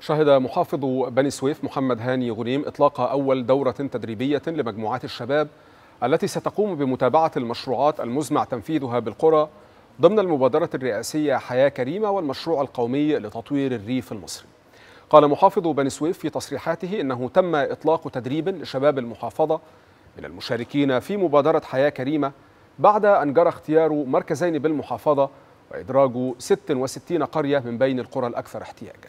شهد محافظ بني سويف محمد هاني غنيم إطلاق أول دورة تدريبية لمجموعات الشباب التي ستقوم بمتابعة المشروعات المزمع تنفيذها بالقرى ضمن المبادرة الرئاسية حياة كريمة والمشروع القومي لتطوير الريف المصري قال محافظ بني سويف في تصريحاته إنه تم إطلاق تدريب لشباب المحافظة من المشاركين في مبادرة حياة كريمة بعد أن جرى اختيار مركزين بالمحافظة وإدراج 66 قرية من بين القرى الأكثر احتياجاً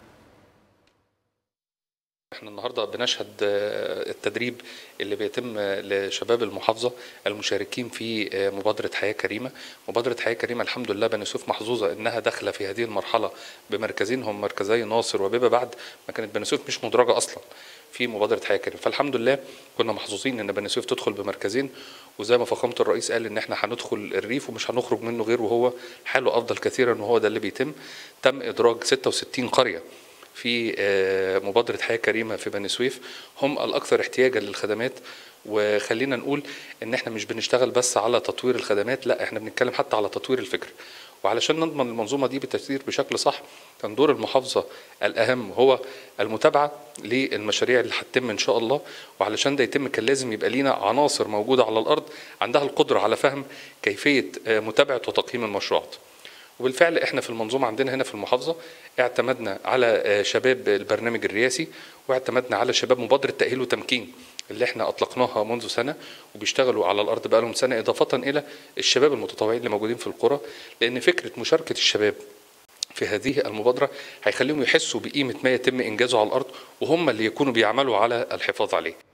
احنا النهارده بنشهد التدريب اللي بيتم لشباب المحافظه المشاركين في مبادره حياه كريمه، مبادره حياه كريمه الحمد لله بني سويف محظوظه انها داخله في هذه المرحله بمركزين هم مركزي ناصر وبيبه بعد ما كانت بني سويف مش مدرجه اصلا في مبادره حياه كريمه، فالحمد لله كنا محظوظين ان بني سويف تدخل بمركزين وزي ما فخامه الرئيس قال ان احنا هندخل الريف ومش هنخرج منه غير وهو حاله افضل كثيرا وهو ده اللي بيتم، تم ادراج 66 قريه في مبادرة حياة كريمة في بني سويف هم الأكثر احتياجا للخدمات وخلينا نقول إن إحنا مش بنشتغل بس على تطوير الخدمات لا إحنا بنتكلم حتى على تطوير الفكر وعلشان نضمن المنظومة دي بالتسيير بشكل صح كان دور المحافظة الأهم هو المتابعة للمشاريع اللي هتتم إن شاء الله وعلشان ده يتم كان لازم يبقى لينا عناصر موجودة على الأرض عندها القدرة على فهم كيفية متابعة وتقييم المشروعات وبالفعل احنا في المنظومه عندنا هنا في المحافظه اعتمدنا على شباب البرنامج الرئاسي واعتمدنا على شباب مبادره تاهيل وتمكين اللي احنا اطلقناها منذ سنه وبيشتغلوا على الارض بقالهم سنه اضافه الى الشباب المتطوعين اللي موجودين في القرى لان فكره مشاركه الشباب في هذه المبادرة هيخليهم يحسوا بقيمة ما يتم إنجازه على الأرض وهم اللي يكونوا بيعملوا على الحفاظ عليه